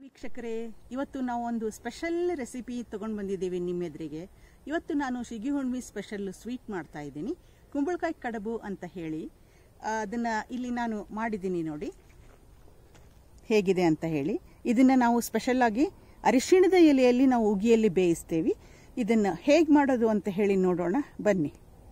ವೀಕ್ಷಕರೇ ಇವತ್ತು ನಾವು ಒಂದು ಸ್ಪೆಷಲ್ ರೆಸಿಪಿ ತಗೊಂಡು ಬಂದಿದ್ದೀವಿ ನಿಮ್ಮ ಎದುರಿಗೆ ಇವತ್ತು ನಾನು ಶಿಗಿ ಹುಣ್ಮಿ ಸ್ಪೆಷಲ್ ಸ್ವೀಟ್ ಮಾಡ್ತಾ ಇದ್ದೀನಿ ಕುಂಬಳಕಾಯಿ ಕಡಬು ಅಂತ ಹೇಳಿ ಆ, ಅದನ್ನ ಇಲ್ಲಿ ನಾನು ಮಾಡಿದ್ದೀನಿ ನೋಡಿ ಹೇಗಿದೆ ಅಂತ ಹೇಳಿ ಇದನ್ನ ನಾವು ಸ್ಪೆಷಲ್ ಆಗಿ ಅರಿಶಿಣದ ಎಲೆಯಲ್ಲಿ ನಾವು ಉಗಿಯಲ್ಲಿ ಬೇಯಿಸ್ತೇವೆ ಇದನ್ನ ಹೇಗೆ ಮಾಡೋದು ಅಂತ ಹೇಳಿ ನೋಡೋಣ ಬನ್ನಿ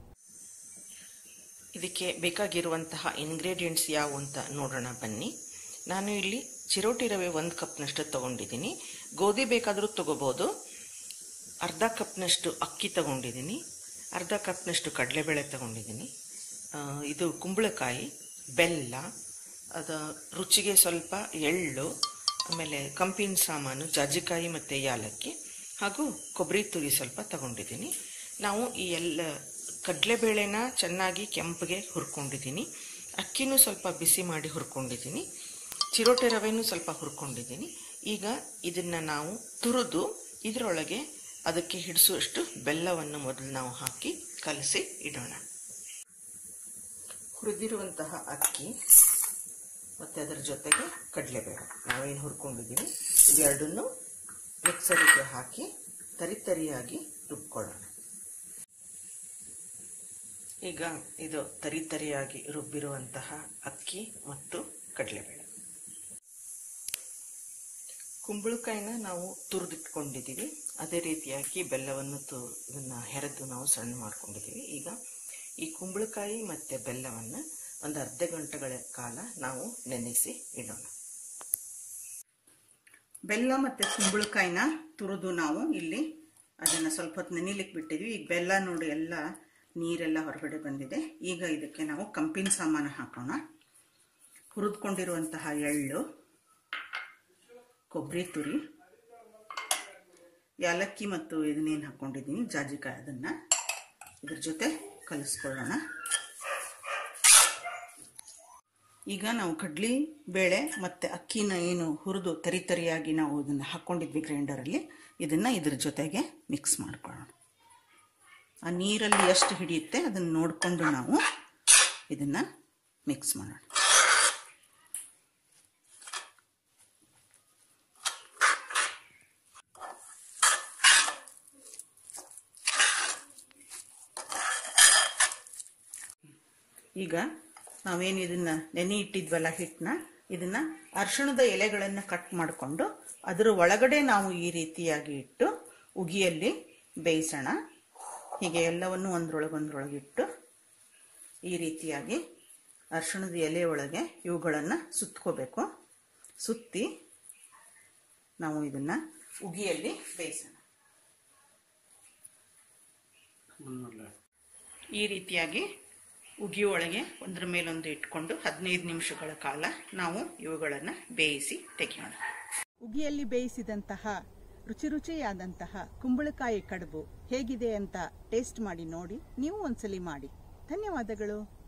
ಇದಕ್ಕೆ ಬೇಕಾಗಿರುವಂತಹ ಇಂಗ್ರೀಡಿಯೆಂಟ್ಸ್ ಯಾವುವು ಅಂತ ನೋಡೋಣ ಬನ್ನಿ ನಾನು ಇಲ್ಲಿ ಚಿರೋಟಿ ರವೆ ಒಂದು ಕಪ್ನಷ್ಟು ತಗೊಂಡಿದ್ದೀನಿ ಗೋಧಿ ಬೇಕಾದರೂ ತಗೋಬೋದು ಅರ್ಧ ಕಪ್ನಷ್ಟು ಅಕ್ಕಿ ತಗೊಂಡಿದ್ದೀನಿ ಅರ್ಧ ಕಪ್ನಷ್ಟು ಕಡಲೆಬೇಳೆ ತಗೊಂಡಿದ್ದೀನಿ ಆ, ಇದು ಕುಂಬಳಕಾಯಿ ಬೆಲ್ಲ ಅದು ರುಚಿಗೆ ಸ್ವಲ್ಪ ಎಳ್ಳು ಆಮೇಲೆ ಕಂಪಿನ ಸಾಮಾನು ಜಾಜಿಕಾಯಿ ಮತ್ತು ಯಾಲಕ್ಕಿ ಹಾಗೂ ಕೊಬ್ಬರಿ ತುರಿ ಸ್ವಲ್ಪ ತಗೊಂಡಿದ್ದೀನಿ ನಾವು ಈ ಎಲ್ಲ ಕಡಲೆಬೇಳೆನ ಚೆನ್ನಾಗಿ ಕೆಂಪಗೆ ಹುರ್ಕೊಂಡಿದ್ದೀನಿ ಅಕ್ಕಿನೂ ಸ್ವಲ್ಪ ಬಿಸಿ ಮಾಡಿ ಹುರ್ಕೊಂಡಿದ್ದೀನಿ ಚಿರೋಟೆ ರವೆನೂ ಸ್ವಲ್ಪ ಹುರ್ಕೊಂಡಿದ್ದೀನಿ ಈಗ ಇದನ್ನು ನಾವು ತುರಿದು ಇದರೊಳಗೆ ಅದಕ್ಕೆ ಹಿಡಿಸುವಷ್ಟು ಬೆಲ್ಲವನ್ನು ಮೊದಲು ನಾವು ಹಾಕಿ ಕಲಸಿ ಇಡೋಣ ಹುರಿದಿರುವಂತಹ ಅಕ್ಕಿ ಮತ್ತು ಅದರ ಜೊತೆಗೆ ಕಡಲೆಬೇಳೆ ನಾವೇನು ಹುರ್ಕೊಂಡಿದ್ದೀವಿ ಇವೆರಡನ್ನು ಮಿಕ್ಸರಿಗೆ ಹಾಕಿ ತರಿತರಿಯಾಗಿ ರುಬ್ಕೊಳ್ಳೋಣ ಈಗ ಇದು ತರಿತರಿಯಾಗಿ ರುಬ್ಬಿರುವಂತಹ ಅಕ್ಕಿ ಮತ್ತು ಕಡಲೆಬೇಳೆ ಕುಂಬಳಕಾಯಿನ ನಾವು ತುರಿದಿಟ್ಕೊಂಡಿದ್ದೀವಿ ಅದೇ ರೀತಿಯಾಗಿ ಬೆಲ್ಲವನ್ನು ತು ಇದನ್ನು ಹೆರೆದು ನಾವು ಸಣ್ಣ ಮಾಡ್ಕೊಂಡಿದ್ದೀವಿ ಈಗ ಈ ಕುಂಬಳಕಾಯಿ ಮತ್ತು ಬೆಲ್ಲವನ್ನು ಒಂದು ಅರ್ಧ ಗಂಟೆಗಳ ಕಾಲ ನಾವು ನೆನೆಸಿ ಇಡೋಣ ಬೆಲ್ಲ ಮತ್ತು ಕುಂಬಳಕಾಯಿನ ತುರಿದು ನಾವು ಇಲ್ಲಿ ಅದನ್ನು ಸ್ವಲ್ಪ ಹೊತ್ತು ನೆನಿಲಿಕ್ಕೆ ಬಿಟ್ಟಿದ್ವಿ ಈಗ ಬೆಲ್ಲ ನೋಡಿ ಎಲ್ಲ ನೀರೆಲ್ಲ ಹೊರಗಡೆ ಬಂದಿದೆ ಈಗ ಇದಕ್ಕೆ ನಾವು ಕಂಪಿನ ಸಾಮಾನು ಹಾಕೋಣ ಹುರಿದ್ಕೊಂಡಿರುವಂತಹ ಎಳ್ಳು ಕೊಬ್ಬರಿ ತುರಿ ಯಾಲಕ್ಕಿ ಮತ್ತು ಇದನ್ನೇನು ಹಾಕ್ಕೊಂಡಿದ್ದೀನಿ ಜಾಜಿಕಾಯಿ ಅದನ್ನು ಇದ್ರ ಜೊತೆ ಕಲಿಸ್ಕೊಳ್ಳೋಣ ಈಗ ನಾವು ಕಡ್ಲಿ ಬೇಳೆ ಮತ್ತು ಅಕ್ಕಿನ ಏನು ಹುರಿದು ತರಿತರಿಯಾಗಿ ನಾವು ಇದನ್ನು ಹಾಕ್ಕೊಂಡಿದ್ವಿ ಗ್ರೈಂಡರಲ್ಲಿ ಇದನ್ನು ಇದ್ರ ಜೊತೆಗೆ ಮಿಕ್ಸ್ ಮಾಡ್ಕೊಳ್ಳೋಣ ಆ ನೀರಲ್ಲಿ ಎಷ್ಟು ಹಿಡಿಯುತ್ತೆ ಅದನ್ನು ನೋಡಿಕೊಂಡು ನಾವು ಇದನ್ನು ಮಿಕ್ಸ್ ಮಾಡೋಣ ಈಗ ನಾವೇನು ಇದನ್ನ ನೆನೆ ಇಟ್ಟಿದ್ವಲ್ಲ ಹಿಟ್ಟನ್ನ ಇದನ್ನ ಅರಿಶಿಣದ ಎಲೆಗಳನ್ನು ಕಟ್ ಮಾಡಿಕೊಂಡು ಅದರ ಒಳಗಡೆ ನಾವು ಈ ರೀತಿಯಾಗಿ ಇಟ್ಟು ಉಗಿಯಲ್ಲಿ ಬೇಯಿಸೋಣ ಹೀಗೆ ಎಲ್ಲವನ್ನು ಒಂದ್ರೊಳಗೊಂದ್ರೊಳಗೆ ಇಟ್ಟು ಈ ರೀತಿಯಾಗಿ ಅರಿಶಿಣದ ಎಲೆ ಒಳಗೆ ಇವುಗಳನ್ನು ಸುತ್ಕೋಬೇಕು ಸುತ್ತಿ ನಾವು ಇದನ್ನ ಉಗಿಯಲ್ಲಿ ಬೇಯಿಸೋಣ ಈ ರೀತಿಯಾಗಿ ಉಗಿ ಒಳಗೆ ಒಂದ್ರ ಮೇಲೊಂದು ಇಟ್ಕೊಂಡು ಹದಿನೈದು ನಿಮಿಷಗಳ ಕಾಲ ನಾವು ಇವುಗಳನ್ನು ಬೇಯಿಸಿ ತೆಗೆಯೋಣ ಉಗಿಯಲ್ಲಿ ಬೇಯಿಸಿದಂತಹ ರುಚಿ ರುಚಿಯಾದಂತಹ ಕುಂಬಳಕಾಯಿ ಕಡುಬು ಹೇಗಿದೆ ಅಂತ ಟೇಸ್ಟ್ ಮಾಡಿ ನೋಡಿ ನೀವು ಒಂದ್ಸಲಿ ಮಾಡಿ ಧನ್ಯವಾದಗಳು